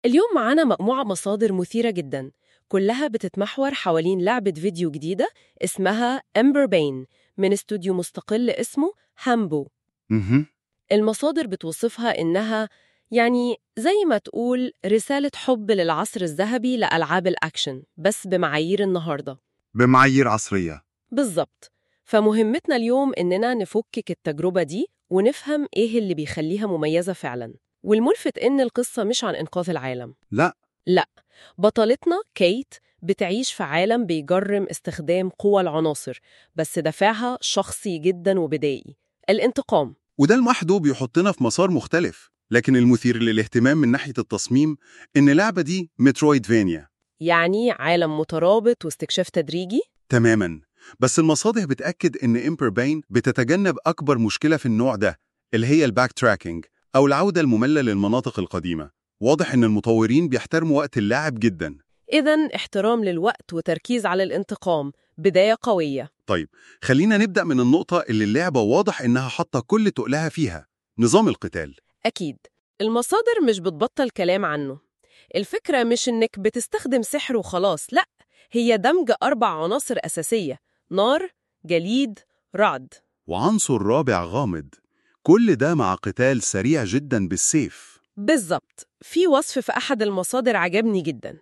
اليوم معانا مجموعة مصادر مثيرة جدا كلها بتتمحور حوالين لعبة فيديو جديدة اسمها أمبر بين من استوديو مستقل اسمه هامبو اها المصادر بتوصفها إنها يعني زي ما تقول رسالة حب للعصر الذهبي لألعاب الأكشن بس بمعايير النهاردة بمعايير عصرية بالظبط فمهمتنا اليوم إننا نفكك التجربة دي ونفهم إيه اللي بيخليها مميزة فعلا والملفت إن القصة مش عن إنقاذ العالم لا بطلتنا كيت بتعيش في عالم بيجرم استخدام قوى العناصر بس دافعها شخصي جدا وبدائي الانتقام وده لوحده بيحطنا في مسار مختلف لكن المثير للاهتمام من ناحية التصميم إن اللعبة دي مترويدفانيا يعني عالم مترابط واستكشاف تدريجي تماما بس المصادر بتأكد إن إمبر باين بتتجنب أكبر مشكلة في النوع ده اللي هي الباك تراكنج أو العودة المملة للمناطق القديمة واضح إن المطورين بيحترموا وقت اللاعب جدا إذا احترام للوقت وتركيز على الانتقام بداية قوية طيب خلينا نبدأ من النقطة اللي اللعبة واضح إنها حاطة كل تقلها فيها نظام القتال أكيد المصادر مش بتبطل كلام عنه الفكرة مش إنك بتستخدم سحر وخلاص لأ هي دمج أربع عناصر أساسية نار، جليد، رعد وعنصر رابع غامض كل ده مع قتال سريع جدا بالسيف بالظبط في وصف في أحد المصادر عجبني جدا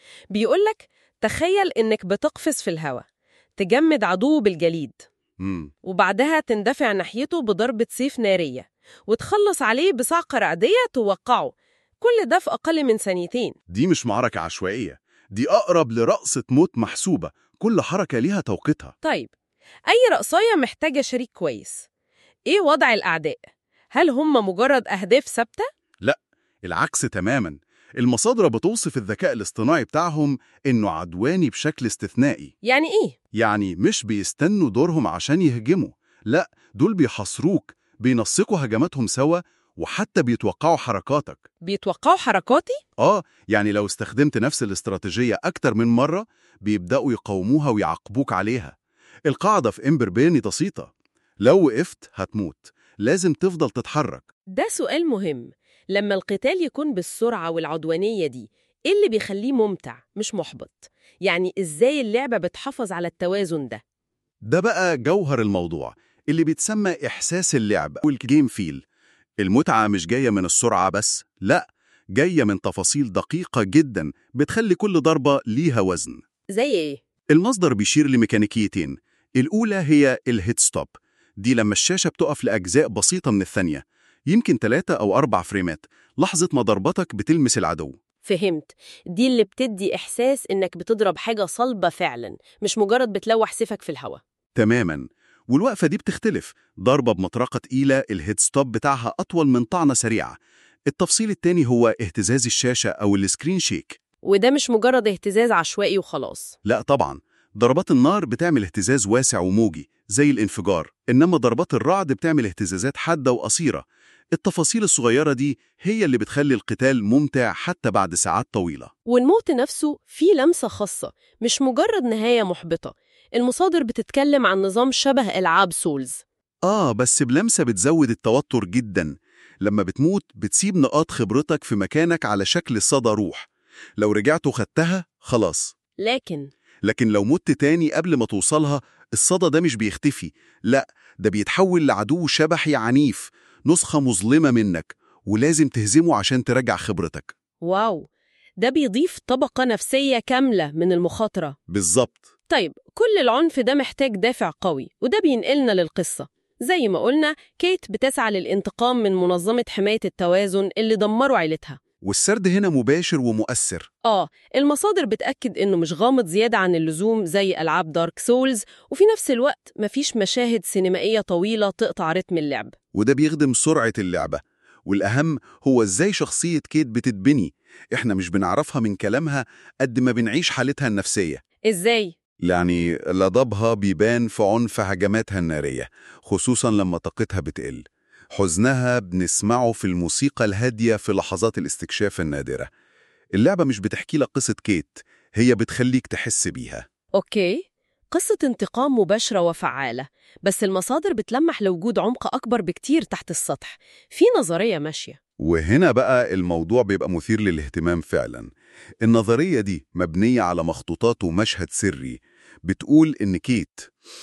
بيقولك تخيل إنك بتقفز في الهواء تجمد عدو بالجليد مم. وبعدها تندفع ناحيته بضربة سيف نارية وتخلص عليه بصعقة رعدية توقعه كل ده في أقل من ثانيتين دي مش معركة عشوائية دي أقرب لرقصة موت محسوبة كل حركة ليها توقيتها طيب أي رقصاية محتاجة شريك كويس إيه وضع الأعداء؟ هل هم مجرد أهداف ثابتة؟ العكس تماما المصادر بتوصف الذكاء الاصطناعي بتاعهم إنه عدواني بشكل استثنائي يعني إيه؟ يعني مش بيستنوا دورهم عشان يهجموا لا دول بيحاصروك بينسقوا هجماتهم سوا وحتى بيتوقعوا حركاتك بيتوقعوا حركاتي؟ آه يعني لو استخدمت نفس الاستراتيجية أكتر من مرة بيبدأوا يقاوموها ويعاقبوك عليها القاعدة في إمبر بيني بسيطة لو وقفت هتموت لازم تفضل تتحرك ده سؤال مهم لما القتال يكون بالسرعة والعدوانية دي إيه اللي بيخليه ممتع مش محبط؟ يعني إزاي اللعبة بتحافظ على التوازن ده؟ ده بقى جوهر الموضوع اللي بيتسمى إحساس اللعب أو الجيم فيل المتعة مش جاية من السرعة بس لا جاية من تفاصيل دقيقة جدا بتخلي كل ضربة ليها وزن زي إيه؟ المصدر بيشير لميكانيكيتين الأولى هي الهيت ستوب دي لما الشاشة بتقف لأجزاء بسيطة من الثانية يمكن ثلاثة أو أربع فريمات لحظة ما ضربتك بتلمس العدو فهمت دي اللي بتدي إحساس إنك بتضرب حاجة صلبة فعلا مش مجرد بتلوح سيفك في الهواء تماما والوقفة دي بتختلف ضربة بمطرقة تقيلة الهيد ستوب بتاعها أطول من طعنة سريعة التفصيل التاني هو اهتزاز الشاشة أو السكرين شيك وده مش مجرد اهتزاز عشوائي وخلاص لا طبعا ضربات النار بتعمل اهتزاز واسع وموجي زي الانفجار إنما ضربات الرعد بتعمل اهتزازات حادة وقصيرة التفاصيل الصغيرة دي هي اللي بتخلي القتال ممتع حتى بعد ساعات طويلة والموت نفسه فيه لمسة خاصة مش مجرد نهاية محبطة المصادر بتتكلم عن نظام شبه ألعاب سولز آه بس بلمسة بتزود التوتر جدا لما بتموت بتسيب نقاط خبرتك في مكانك على شكل صدى روح لو رجعت وخدتها خلاص لكن لكن لو مت تاني قبل ما توصلها الصدى ده مش بيختفي لا ده بيتحول لعدو شبحي عنيف نسخة مظلمة منك ولازم تهزمه عشان ترجع خبرتك واو ده بيضيف طبقة نفسية كاملة من المخاطرة بالظبط طيب كل العنف ده محتاج دافع قوي وده بينقلنا للقصة زي ما قلنا كيت بتسعى للانتقام من منظمة حماية التوازن اللي دمروا عيلتها والسرد هنا مباشر ومؤثر آه المصادر بتأكد إنه مش غامض زيادة عن اللزوم زي ألعاب دارك سولز وفي نفس الوقت مفيش مشاهد سينمائية طويلة تقطع رتم اللعب وده بيخدم سرعة اللعبة والأهم هو إزاي شخصية كيت بتتبني إحنا مش بنعرفها من كلامها قد ما بنعيش حالتها النفسية إزاي؟ يعني غضبها بيبان في عنف هجماتها النارية خصوصا لما طاقتها بتقل حزنها بنسمعه في الموسيقى الهادية في لحظات الاستكشاف النادرة اللعبة مش بتحكي لك قصة كيت هي بتخليك تحس بيها أوكي قصة انتقام مباشرة وفعالة بس المصادر بتلمح لوجود عمق أكبر بكتير تحت السطح في نظرية ماشية وهنا بقى الموضوع بيبقى مثير للاهتمام فعلا النظرية دي مبنية على مخطوطات ومشهد سري بتقول إن كيت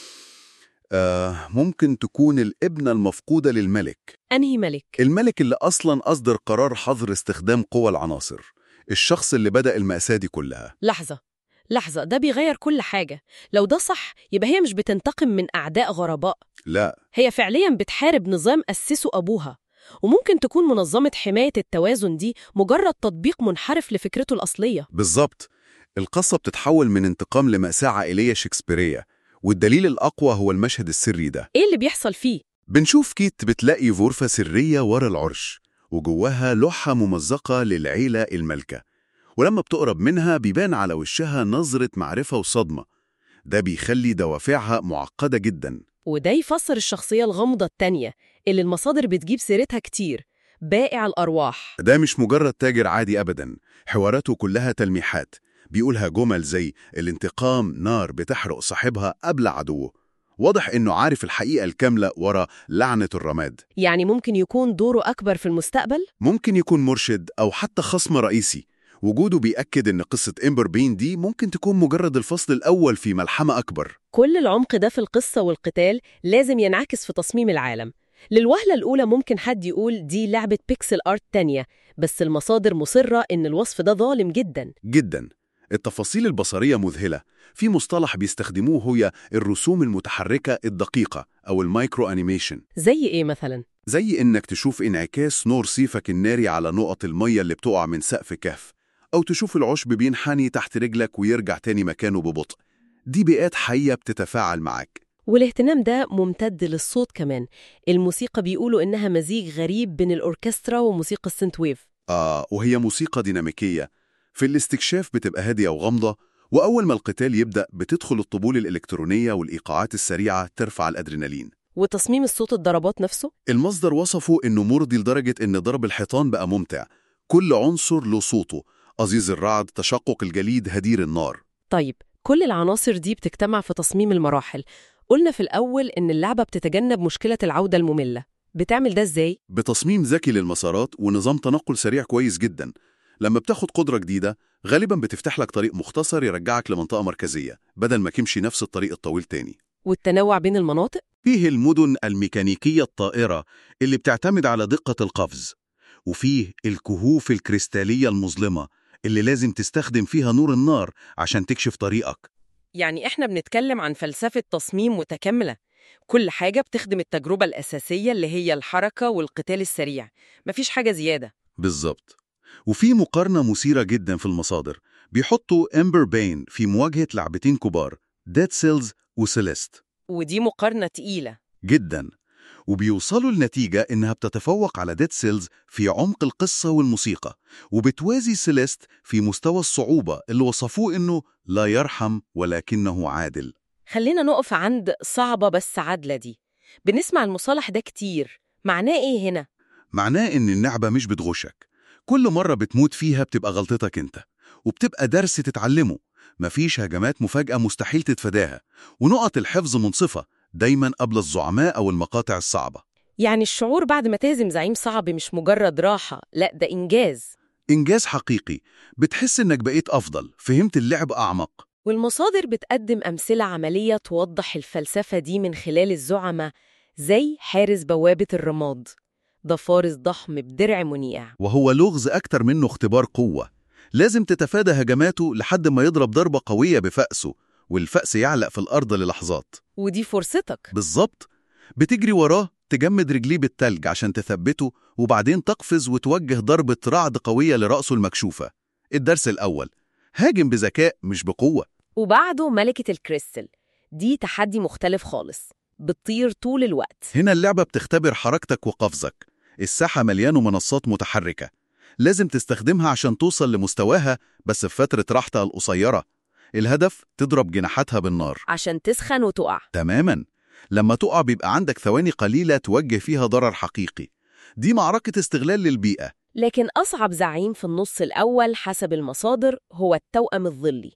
آه ممكن تكون الابنة المفقودة للملك أنهي ملك؟ الملك اللي أصلا أصدر قرار حظر استخدام قوى العناصر الشخص اللي بدأ المأساة دي كلها لحظة لحظة ده بيغير كل حاجة لو ده صح يبقى هي مش بتنتقم من أعداء غرباء لا هي فعليا بتحارب نظام أسسه أبوها وممكن تكون منظمة حماية التوازن دي مجرد تطبيق منحرف لفكرته الأصلية بالظبط القصة بتتحول من انتقام لمأساة عائلية شكسبيرية والدليل الأقوى هو المشهد السري ده إيه اللي بيحصل فيه؟ بنشوف كيت بتلاقي غرفة سرية ورا العرش وجواها لوحة ممزقة للعيلة الملكة ولما بتقرب منها بيبان على وشها نظرة معرفة وصدمة ده بيخلي دوافعها معقدة جدا وده يفسر الشخصية الغامضة التانية اللي المصادر بتجيب سيرتها كتير بائع الأرواح ده مش مجرد تاجر عادي أبدا حواراته كلها تلميحات بيقولها جمل زي الانتقام نار بتحرق صاحبها قبل عدوه واضح إنه عارف الحقيقة الكاملة ورا لعنة الرماد يعني ممكن يكون دوره أكبر في المستقبل؟ ممكن يكون مرشد أو حتى خصم رئيسي وجوده بيأكد إن قصة إمبر بين دي ممكن تكون مجرد الفصل الأول في ملحمة أكبر كل العمق ده في القصة والقتال لازم ينعكس في تصميم العالم للوهلة الأولى ممكن حد يقول دي لعبة بيكسل آرت تانية بس المصادر مصرة إن الوصف ده ظالم جدا جدا التفاصيل البصرية مذهلة في مصطلح بيستخدموه هي الرسوم المتحركة الدقيقة أو المايكرو أنيميشن زي إيه مثلا؟ زي إنك تشوف انعكاس نور سيفك الناري على نقط المية اللي بتقع من سقف كهف أو تشوف العشب بينحني تحت رجلك ويرجع تاني مكانه ببطء دي بيئات حية بتتفاعل معك والاهتمام ده ممتد للصوت كمان الموسيقى بيقولوا إنها مزيج غريب بين الأوركسترا وموسيقى السنت ويف آه وهي موسيقى ديناميكية في الاستكشاف بتبقى هادية وغامضة وأول ما القتال يبدأ بتدخل الطبول الإلكترونية والإيقاعات السريعة ترفع الأدرينالين وتصميم الصوت الضربات نفسه المصدر وصفه إنه مرضي لدرجة إن ضرب الحيطان بقى ممتع كل عنصر له صوته أزيز الرعد تشقق الجليد هدير النار طيب كل العناصر دي بتجتمع في تصميم المراحل قلنا في الأول إن اللعبة بتتجنب مشكلة العودة المملة بتعمل ده إزاي؟ بتصميم ذكي للمسارات ونظام تنقل سريع كويس جدا لما بتاخد قدرة جديدة غالبا بتفتح لك طريق مختصر يرجعك لمنطقة مركزية بدل ما تمشي نفس الطريق الطويل تاني والتنوع بين المناطق؟ فيه المدن الميكانيكية الطائرة اللي بتعتمد على دقة القفز وفيه الكهوف الكريستالية المظلمة اللي لازم تستخدم فيها نور النار عشان تكشف طريقك يعني إحنا بنتكلم عن فلسفة تصميم متكاملة كل حاجة بتخدم التجربة الأساسية اللي هي الحركة والقتال السريع مفيش حاجة زيادة بالظبط وفي مقارنة مثيرة جدا في المصادر بيحطوا امبر بين في مواجهة لعبتين كبار ديد سيلز وسيليست ودي مقارنة تقيلة جدا وبيوصلوا لنتيجة إنها بتتفوق على ديد سيلز في عمق القصة والموسيقى وبتوازي سيليست في مستوى الصعوبة اللي وصفوه إنه لا يرحم ولكنه عادل خلينا نقف عند صعبة بس عادلة دي بنسمع المصطلح ده كتير معناه إيه هنا؟ معناه إن النعبة مش بتغشك كل مرة بتموت فيها بتبقى غلطتك أنت وبتبقى درس تتعلمه مفيش هجمات مفاجأة مستحيل تتفاداها ونقط الحفظ منصفة دايما قبل الزعماء أو المقاطع الصعبة يعني الشعور بعد ما تهزم زعيم صعب مش مجرد راحة لا ده إنجاز إنجاز حقيقي بتحس إنك بقيت أفضل فهمت اللعب أعمق والمصادر بتقدم أمثلة عملية توضح الفلسفة دي من خلال الزعماء زي حارس بوابة الرماد ده فارس ضخم بدرع منيع وهو لغز أكتر منه اختبار قوة لازم تتفادى هجماته لحد ما يضرب ضربة قوية بفأسه والفأس يعلق في الأرض للحظات ودي فرصتك بالظبط بتجري وراه تجمد رجليه بالتلج عشان تثبته وبعدين تقفز وتوجه ضربة رعد قوية لرأسه المكشوفة الدرس الأول هاجم بذكاء مش بقوة وبعده ملكة الكريستال دي تحدي مختلف خالص بتطير طول الوقت هنا اللعبة بتختبر حركتك وقفزك الساحة مليانة منصات متحركة لازم تستخدمها عشان توصل لمستواها بس في فترة راحتها القصيرة الهدف تضرب جناحاتها بالنار عشان تسخن وتقع تماما لما تقع بيبقى عندك ثواني قليلة توجه فيها ضرر حقيقي دي معركة استغلال للبيئة لكن أصعب زعيم في النص الأول حسب المصادر هو التوأم الظلي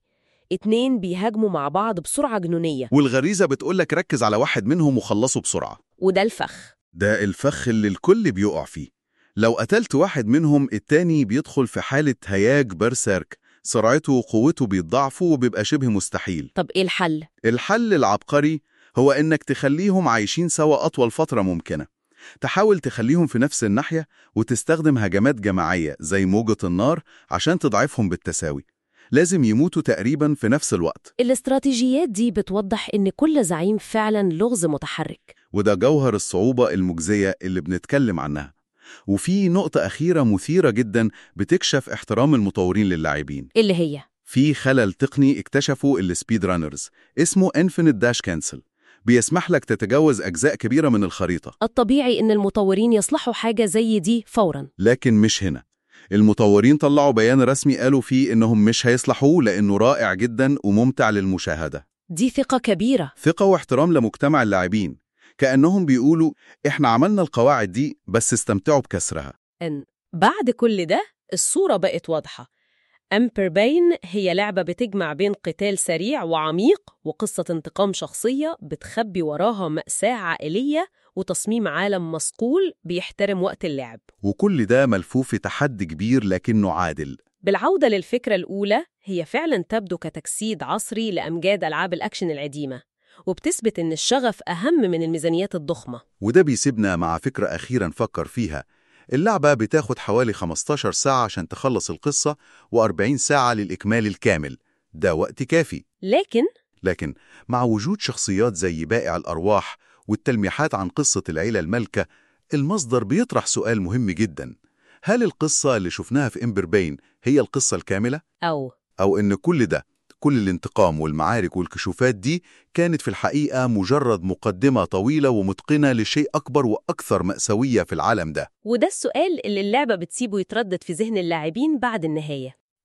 اتنين بيهاجموا مع بعض بسرعة جنونية والغريزة بتقولك ركز على واحد منهم وخلصه بسرعة وده الفخ ده الفخ اللي الكل بيقع فيه لو قتلت واحد منهم التاني بيدخل في حالة هياج برسيرك سرعته وقوته بيتضاعفوا وبيبقى شبه مستحيل طب إيه الحل؟ الحل العبقري هو إنك تخليهم عايشين سوا أطول فترة ممكنة تحاول تخليهم في نفس الناحية وتستخدم هجمات جماعية زي موجة النار عشان تضعفهم بالتساوي لازم يموتوا تقريبا في نفس الوقت الاستراتيجيات دي بتوضح إن كل زعيم فعلا لغز متحرك وده جوهر الصعوبة المجزية اللي بنتكلم عنها وفي نقطة أخيرة مثيرة جدا بتكشف احترام المطورين للاعبين اللي هي في خلل تقني اكتشفه السبيد رانرز اسمه Infinite Dash Cancel بيسمح لك تتجاوز أجزاء كبيرة من الخريطة الطبيعي إن المطورين يصلحوا حاجة زي دي فورا لكن مش هنا المطورين طلعوا بيان رسمي قالوا فيه إنهم مش هيصلحوه لأنه رائع جدا وممتع للمشاهدة دي ثقة كبيرة ثقة واحترام لمجتمع اللاعبين كأنهم بيقولوا إحنا عملنا القواعد دي بس استمتعوا بكسرها إن بعد كل ده الصورة بقت واضحة أمبر باين هي لعبة بتجمع بين قتال سريع وعميق وقصة انتقام شخصية بتخبي وراها مأساة عائلية وتصميم عالم مصقول بيحترم وقت اللعب وكل ده ملفوف في تحدي كبير لكنه عادل بالعودة للفكرة الأولى هي فعلا تبدو كتجسيد عصري لأمجاد ألعاب الأكشن القديمة وبتثبت إن الشغف أهم من الميزانيات الضخمة وده بيسيبنا مع فكرة أخيرة نفكر فيها اللعبة بتاخد حوالي 15 ساعة عشان تخلص القصة و40 ساعة للإكمال الكامل ده وقت كافي لكن لكن مع وجود شخصيات زي بائع الأرواح والتلميحات عن قصة العيلة المالكة المصدر بيطرح سؤال مهم جدا هل القصة اللي شفناها في إمبر بين هي القصة الكاملة؟ أو أو إن كل ده كل الانتقام والمعارك والكشوفات دي كانت في الحقيقة مجرد مقدمة طويلة ومتقنة لشيء أكبر وأكثر مأساوية في العالم ده وده السؤال اللي اللعبة بتسيبه يتردد في ذهن اللاعبين بعد النهاية